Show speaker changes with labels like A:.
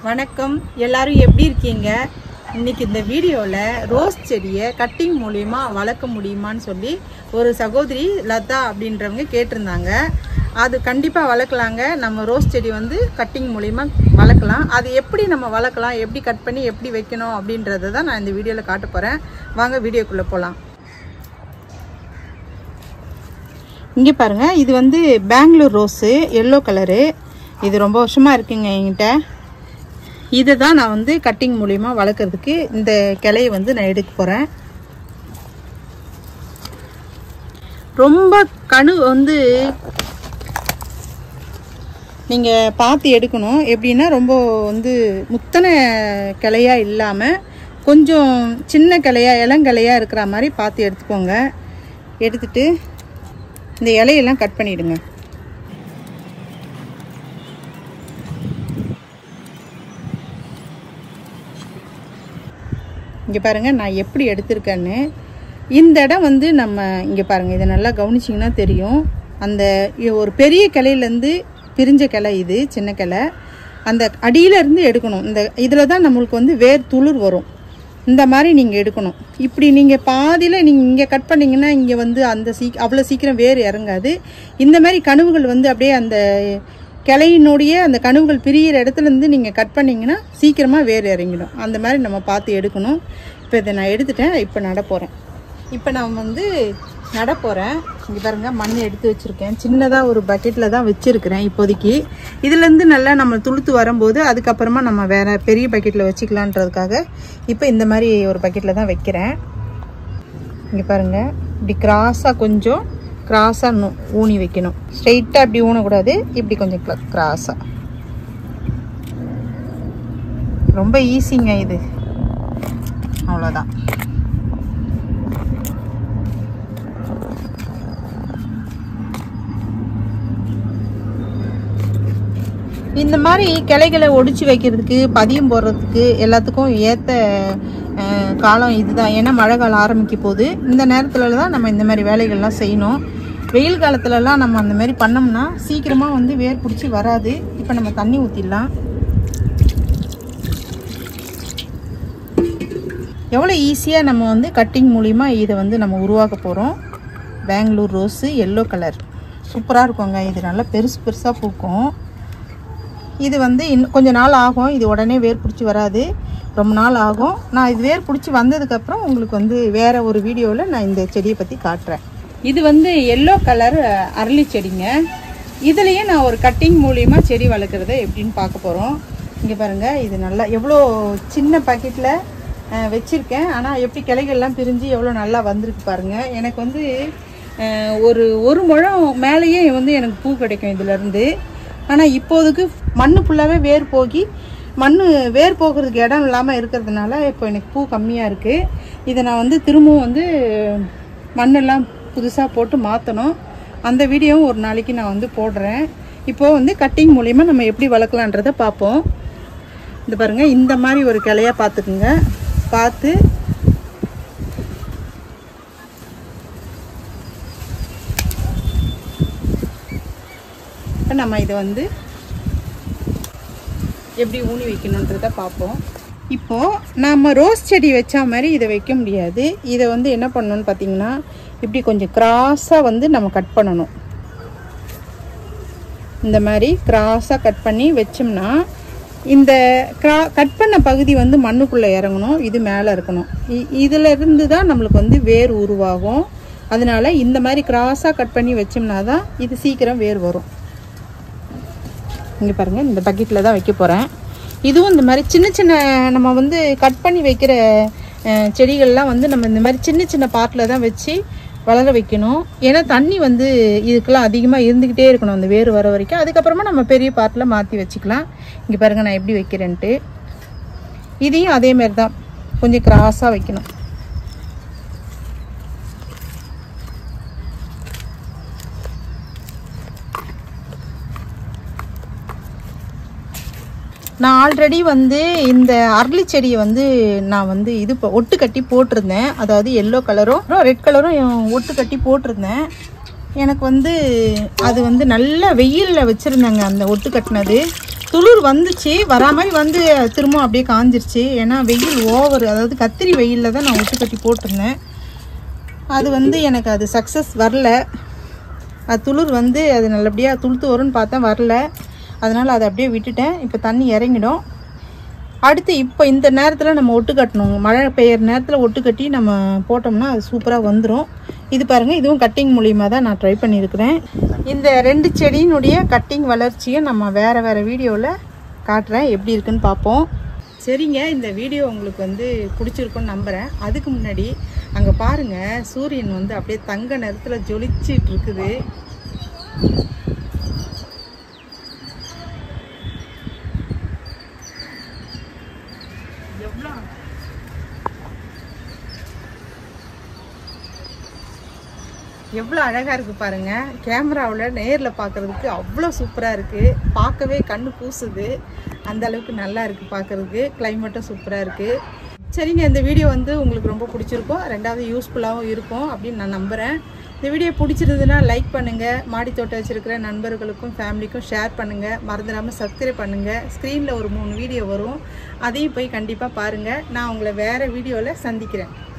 A: வணக்கம் எல்லாரும் எப்படி இருக்கீங்க இன்னைக்கு இந்த வீடியோவில் ரோஸ் செடியை கட்டிங் மூலியமா வளர்க்க முடியுமான்னு சொல்லி ஒரு சகோதரி லதா அப்படின்றவங்க கேட்டிருந்தாங்க அது கண்டிப்பாக வளர்க்கலாங்க நம்ம ரோஸ் செடி வந்து கட்டிங் மூலியமா வளர்க்கலாம் அது எப்படி நம்ம வளர்க்கலாம் எப்படி கட் பண்ணி எப்படி வைக்கணும் அப்படின்றத தான் நான் இந்த வீடியோவில் காட்ட போகிறேன் வாங்க வீடியோக்குள்ளே போகலாம் இங்கே பாருங்கள் இது வந்து பெங்களூர் ரோஸு எல்லோ கலரு இது ரொம்ப வருஷமாக இருக்குங்க என்கிட்ட இதை தான் நான் வந்து கட்டிங் மூலிமா வளர்க்குறதுக்கு இந்த கிளையை வந்து நான் எடுக்க போகிறேன் ரொம்ப கணு வந்து நீங்கள் பார்த்து எடுக்கணும் எப்படின்னா ரொம்ப வந்து முத்தன கிளையாக இல்லாமல் கொஞ்சம் சின்ன கிளையா இளங்கிளையாக இருக்கிற மாதிரி பார்த்து எடுத்துக்கோங்க எடுத்துட்டு இந்த இலையெல்லாம் கட் பண்ணிவிடுங்க இங்கே பாருங்கள் நான் எப்படி எடுத்திருக்கேன்னு இந்த இடம் வந்து நம்ம இங்கே பாருங்கள் இதை நல்லா கவனிச்சிங்கன்னா தெரியும் அந்த இ- ஒரு பெரிய கிளையிலேருந்து பிரிஞ்ச கிளை இது சின்ன கிளை அந்த அடியிலேருந்து எடுக்கணும் இந்த இதில் தான் நம்மளுக்கு வந்து வேர் துளிர் வரும் இந்த மாதிரி நீங்கள் எடுக்கணும் இப்படி நீங்கள் பாதியில் நீங்கள் இங்கே கட் பண்ணிங்கன்னா இங்கே வந்து அந்த சீ அவ்வளோ சீக்கிரம் வேர் இறங்காது இந்த மாதிரி கனவுகள் வந்து அப்படியே அந்த கிளையினுடைய அந்த கனவுகள் பிரியிற இடத்துலேருந்து நீங்கள் கட் பண்ணிங்கன்னா சீக்கிரமாக வேர் இறங்கிடும் அந்த மாதிரி நம்ம பார்த்து எடுக்கணும் இப்போ இதை நான் எடுத்துட்டேன் இப்போ நட போகிறேன் இப்போ நான் வந்து நட போகிறேன் இங்கே பாருங்க மண் எடுத்து வச்சுருக்கேன் சின்னதாக ஒரு பக்கெட்டில் தான் வச்சுருக்கிறேன் இப்போதைக்கு இதுலேருந்து நல்லா நம்ம துளுத்து வரும்போது அதுக்கப்புறமா நம்ம வேறு பெரிய பக்கெட்டில் வச்சுக்கலான்றதுக்காக இப்போ இந்த மாதிரி ஒரு பக்கெட்டில் தான் வைக்கிறேன் இங்கே பாருங்க இப்படி கிராஸாக கொஞ்சம் கிராஸாக ஊனி வைக்கணும் ஸ்ட்ரெயிட்டாக இப்படி ஊனக்கூடாது இப்படி கொஞ்சம் கிராஸாக ரொம்ப ஈஸிங்க இது அவ்வளோதான் இந்த மாதிரி கிளைகளை ஒடிச்சு வைக்கிறதுக்கு பதியம் போடுறதுக்கு எல்லாத்துக்கும் ஏற்ற காலம் இதுதான் ஏன்னா மழை காலம் ஆரம்பிக்க போகுது இந்த நேரத்துல தான் நம்ம இந்த மாதிரி வேலைகள்லாம் செய்யணும் வெயில் காலத்துலலாம் நம்ம அந்த மாதிரி பண்ணோம்னா சீக்கிரமாக வந்து வேர் பிடிச்சி வராது இப்போ நம்ம தண்ணி ஊற்றிடலாம் எவ்வளோ ஈஸியாக நம்ம வந்து கட்டிங் மூலிமா இதை வந்து நம்ம உருவாக்க போகிறோம் பெங்களூர் ரோஸு எல்லோ கலர் சூப்பராக இருக்குங்க இது நல்லா பெருசு பெருசாக பூக்கும் இது வந்து இன்னும் கொஞ்ச நாள் ஆகும் இது உடனே வேர் பிடிச்சி வராது ரொம்ப நாள் ஆகும் நான் இது வேர் பிடிச்சி வந்ததுக்கப்புறம் உங்களுக்கு வந்து வேறு ஒரு வீடியோவில் நான் இந்த செடியை பற்றி காட்டுறேன் இது வந்து எல்லோ கலர் அரளி செடிங்க இதுலேயே நான் ஒரு கட்டிங் மூலியமாக செடி வளர்க்குறத எப்படின்னு பார்க்க போகிறோம் இங்கே பாருங்கள் இது நல்லா எவ்வளோ சின்ன பாக்கெட்டில் வச்சுருக்கேன் ஆனால் எப்படி கிளைகள்லாம் பிரிஞ்சு எவ்வளோ நல்லா வந்திருக்கு பாருங்கள் எனக்கு வந்து அஹ், ஒரு ஒரு முழம் மேலேயே வந்து எனக்கு பூ கிடைக்கும் இதுலேருந்து ஆனால் இப்போதைக்கு மண் ஃபுல்லாகவே வேர் போகி மண் வேர் போகிறதுக்கு இடம் இல்லாமல் இருக்கிறதுனால இப்போ எனக்கு பூ கம்மியாக இருக்குது இதை நான் வந்து திரும்பவும் வந்து மண்ணெல்லாம் புதுசாக போட்டு மாற்றணும் அந்த வீடியோவும் ஒரு நாளைக்கு நான் வந்து போடுறேன் இப்போது வந்து கட்டிங் மூலிமா நம்ம எப்படி வளர்க்கலான்றதை பார்ப்போம் இந்த பாருங்கள் இந்த மாதிரி ஒரு கிளையாக பார்த்துக்குங்க பார்த்து இப்போ நம்ம இதை வந்து எப்படி ஊனி வைக்கணுன்றத பார்ப்போம் இப்போது நம்ம ரோஸ் செடி வச்சா மாதிரி இதை வைக்க முடியாது இதை வந்து என்ன பண்ணணும்னு பார்த்தீங்கன்னா இப்படி கொஞ்சம் கிராஸாக வந்து நம்ம கட் பண்ணணும் இந்த மாதிரி கிராஸாக கட் பண்ணி வச்சோம்னா இந்த கிரா கட் பண்ண பகுதி வந்து மண்ணுக்குள்ளே இறங்கணும் இது மேலே இருக்கணும் இ- இதுல இருந்து தான் நம்மளுக்கு வந்து வேர் உருவாகும் அதனால இந்த மாதிரி கிராஸாக கட் பண்ணி வச்சோம்னா தான் இது சீக்கிரம் வேர் வரும் இங்கே பாருங்கள் இந்த பக்கெட்டில் தான் வைக்க போகிறேன் இதுவும் இந்த மாதிரி சின்ன சின்ன நம்ம வந்து கட் பண்ணி வைக்கிற அஹ், செடிகள்லாம் வந்து நம்ம இந்த மாதிரி சின்ன சின்ன பாட்டில் தான் வச்சு வளர வைக்கணும் ஏன்னா தண்ணி வந்து இதுக்கெல்லாம் அதிகமாக இருந்துக்கிட்டே இருக்கணும் அந்த வேர் வர வரைக்கும் அதுக்கப்புறமா நம்ம பெரிய பாட்டில் மாற்றி வச்சுக்கலாம் இங்கே பாருங்கள் நான் எப்படி வைக்கிறேன்ட்டு இதையும் அதே மாதிரி தான் கொஞ்சம் கிராஸாக வைக்கணும் நான் ஆல்ரெடி வந்து இந்த அரளி செடியை வந்து நான் வந்து இது ப- ஒட்டு கட்டி போட்டிருந்தேன் அதாவது எல்லோ கலரும் ரெட் கலரும் ஒட்டு கட்டி போட்டிருந்தேன் எனக்கு வந்து அது வந்து நல்ல வெயிலில் வச்சுருந்தேங்க அந்த ஒட்டு கட்டினது துளிர் வந்துச்சு வரா மாதிரி வந்து திரும்ப அப்படியே காஞ்சிருச்சு ஏன்னா வெயில் ஓவர் அதாவது கத்திரி வெயிலில் தான் நான் ஒட்டு கட்டி போட்டிருந்தேன் அது வந்து எனக்கு அது சக்ஸஸ் வரல அது துளிர் வந்து அது நல்லபடியாக துளுத்து வரும்னு பார்த்தா வரல அதனால் அதை அப்படியே விட்டுட்டேன் இப்போ தண்ணி இறங்கிடும் அடுத்து இப்போ இந்த நேரத்தில் நம்ம ஒட்டு கட்டணும் மழை பெய்யுற நேரத்தில் ஒட்டு கட்டி நம்ம போட்டோம்னா அது சூப்பராக வந்துடும் இது பாருங்கள் இதுவும் கட்டிங் மூலியமாக தான் நான் ட்ரை பண்ணியிருக்கிறேன் இந்த ரெண்டு செடியினுடைய கட்டிங் வளர்ச்சியை நம்ம வேறு வேறு வீடியோவில் காட்டுறேன் எப்படி இருக்குன்னு பார்ப்போம் சரிங்க இந்த வீடியோ உங்களுக்கு வந்து பிடிச்சிருக்குன்னு நம்புகிறேன் அதுக்கு முன்னாடி அங்கே பாருங்கள் சூரியன் வந்து அப்படியே தங்க நிறத்தில் ஜொலிச்சிட்டு இருக்குது எவ்வளோ எவ்வளோ அழகாக இருக்குது பாருங்கள் கேமராவில் நேரில் பார்க்குறதுக்கு அவ்வளோ சூப்பராக இருக்குது பார்க்கவே கண்ணு கூசுது அந்த அளவுக்கு நல்லா இருக்குது பார்க்குறதுக்கு கிளைமேட்டும் சூப்பராக இருக்குது சரிங்க இந்த வீடியோ வந்து உங்களுக்கு ரொம்ப பிடிச்சிருக்கும் ரெண்டாவது யூஸ்ஃபுல்லாகவும் இருக்கும் அப்படின்னு நான் நம்புகிறேன் இந்த வீடியோ பிடிச்சிருந்ததுன்னா லைக் பண்ணுங்கள் மாடி தோட்டம் வச்சுருக்கிற நண்பர்களுக்கும் ஃபேமிலிக்கும் ஷேர் பண்ணுங்கள் மறந்துடாமல் சப்ஸ்கிரைப் பண்ணுங்கள் ஸ்க்ரீனில் ஒரு மூணு வீடியோ வரும் அதையும் போய் கண்டிப்பாக பாருங்கள் நான் உங்களை வேறு வீடியோவில் சந்திக்கிறேன்